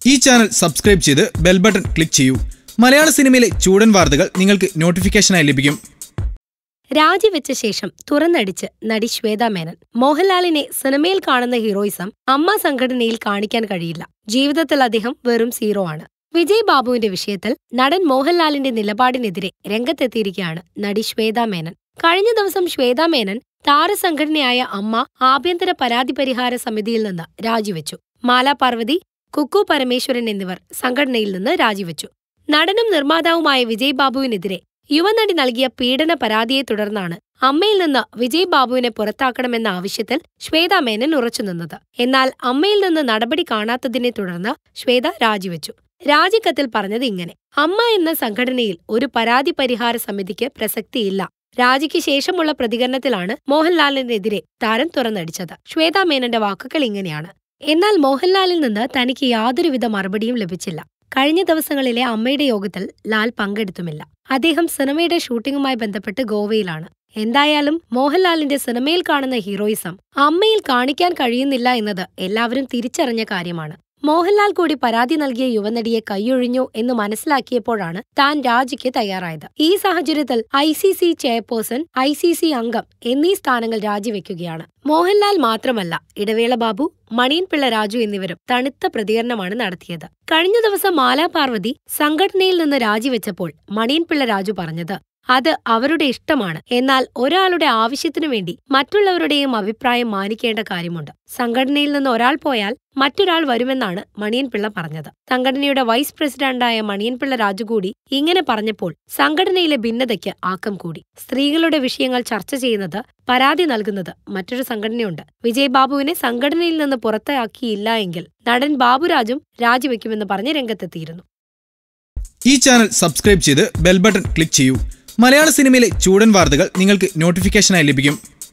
ഈ channel subscribe ചെയ്ത് bell button click ചെയ്യൂ മലയാള സിനിമയിലെ ചൂടൻ വാർത്തകൾ നിങ്ങൾക്ക് നോട്ടിഫിക്കേഷനായി ലഭിക്കും രാജിവെച്ച ശേഷം തുറന്നടിച്ച് നടി ശ്വേതാ മേനൻ മോഹൻലാലിനെ സിനിമയിൽ കാണുന്ന ഹീറോയിസം അമ്മ സംഘടനയിൽ കാണിക്കാൻ കഴിയില്ല ജീവിതത്തിൽ അദ്ദേഹം വെറും സീറോ ആണ് വിജയ് ബാബുവിന്റെ വിഷയത്തിൽ നടൻ മോഹൻലാലിന്റെ നിലപാടിനെതിരെ രംഗത്തെത്തിയിരിക്കുകയാണ് നടി ശ്വേതാ മേനൻ കഴിഞ്ഞ ദിവസം ശ്വേതാ മേനൻ താരസംഘടനയായ അമ്മ ആഭ്യന്തര പരാതി പരിഹാര സമിതിയിൽ നിന്ന് രാജിവെച്ചു മാല പാർവതി കുക്കു പരമേശ്വരൻ എന്നിവർ സംഘടനയിൽ നിന്ന് രാജിവെച്ചു നടനും നിർമ്മാതാവുമായ വിജയ് ബാബുവിനെതിരെ യുവനടി നൽകിയ പീഡന പരാതിയെ തുടർന്നാണ് അമ്മയിൽ നിന്ന് വിജയ് ബാബുവിനെ പുറത്താക്കണമെന്ന ആവശ്യത്തിൽ ശ്വേത മേനൻ ഉറച്ചുനിന്നത് എന്നാൽ അമ്മയിൽ നിന്ന് നടപടി കാണാത്തതിനെ തുടർന്ന് ശ്വേത രാജിവെച്ചു രാജിക്കത്തിൽ പറഞ്ഞത് ഇങ്ങനെ അമ്മ എന്ന സംഘടനയിൽ ഒരു പരാതി പരിഹാര സമിതിക്ക് പ്രസക്തിയില്ല രാജിക്ക് ശേഷമുള്ള പ്രതികരണത്തിലാണ് മോഹൻലാലിനെതിരെ താരം തുറന്നടിച്ചത് ശ്വേതാ മേനന്റെ വാക്കുകൾ ഇങ്ങനെയാണ് എന്നാൽ മോഹൻലാലിൽ നിന്ന് തനിക്ക് യാതൊരുവിധ മറുപടിയും ലഭിച്ചില്ല കഴിഞ്ഞ ദിവസങ്ങളിലെ അമ്മയുടെ യോഗത്തിൽ ലാൽ പങ്കെടുത്തുമില്ല അദ്ദേഹം സിനിമയുടെ ഷൂട്ടിംഗുമായി ബന്ധപ്പെട്ട് ഗോവയിലാണ് എന്തായാലും മോഹൻലാലിന്റെ സിനിമയിൽ കാണുന്ന ഹീറോയിസം അമ്മയിൽ കാണിക്കാൻ കഴിയുന്നില്ല എന്നത് എല്ലാവരും തിരിച്ചറിഞ്ഞ കാര്യമാണ് മോഹൻലാൽ കൂടി പരാതി നൽകിയ യുവനടിയെ കൈയൊഴിഞ്ഞു എന്ന് മനസ്സിലാക്കിയപ്പോഴാണ് താൻ രാജിക്ക് തയ്യാറായത് ഈ സാഹചര്യത്തിൽ I C C chairperson I C C അംഗം എന്നീ സ്ഥാനങ്ങൾ രാജിവെക്കുകയാണ് മോഹൻലാൽ മാത്രമല്ല ഇടവേള ബാബു മണിയൻപിള്ള രാജു എന്നിവരും തണുത്ത പ്രതികരണമാണ് നടത്തിയത് കഴിഞ്ഞ ദിവസം മാലാ പാർവതി സംഘടനയിൽ നിന്ന് രാജിവെച്ചപ്പോൾ മണിയൻപിള്ള രാജു പറഞ്ഞത് അത് അവരുടെ ഇഷ്ടമാണ് എന്നാൽ ഒരാളുടെ ആവശ്യത്തിനു വേണ്ടി മറ്റുള്ളവരുടെയും അഭിപ്രായം മാനിക്കേണ്ട കാര്യമുണ്ട് സംഘടനയിൽ നിന്ന് ഒരാൾ പോയാൽ മറ്റൊരാൾ വരുമെന്നാണ് മണിയൻപിള്ള പറഞ്ഞത് സംഘടനയുടെ വൈസ് പ്രസിഡന്റായ മണിയൻപിള്ള രാജു കൂടി ഇങ്ങനെ പറഞ്ഞപ്പോൾ സംഘടനയിലെ ഭിന്നതയ്ക്ക് ആക്കം കൂടി സ്ത്രീകളുടെ വിഷയങ്ങൾ ചർച്ച ചെയ്യുന്നത് പരാതി നൽകുന്നത് മറ്റൊരു സംഘടനയുണ്ട് വിജയ് ബാബുവിനെ സംഘടനയിൽ നിന്ന് പുറത്താക്കിയില്ല എങ്കിൽ നടൻ ബാബുരാജും രാജിവെക്കുമെന്ന് പറഞ്ഞ് രംഗത്തെത്തിയിരുന്നു ഈ ചാനൽ സബ്സ്ക്രൈബ് ചെയ്ത് ബെൽ ബട്ടൺ ക്ലിക്ക് ചെയ്യൂ മലയാള സിനിമയിലെ ചൂടൻ വാർത്തകൾ നിങ്ങൾക്ക് നോട്ടിഫിക്കേഷനായി ലഭിക്കും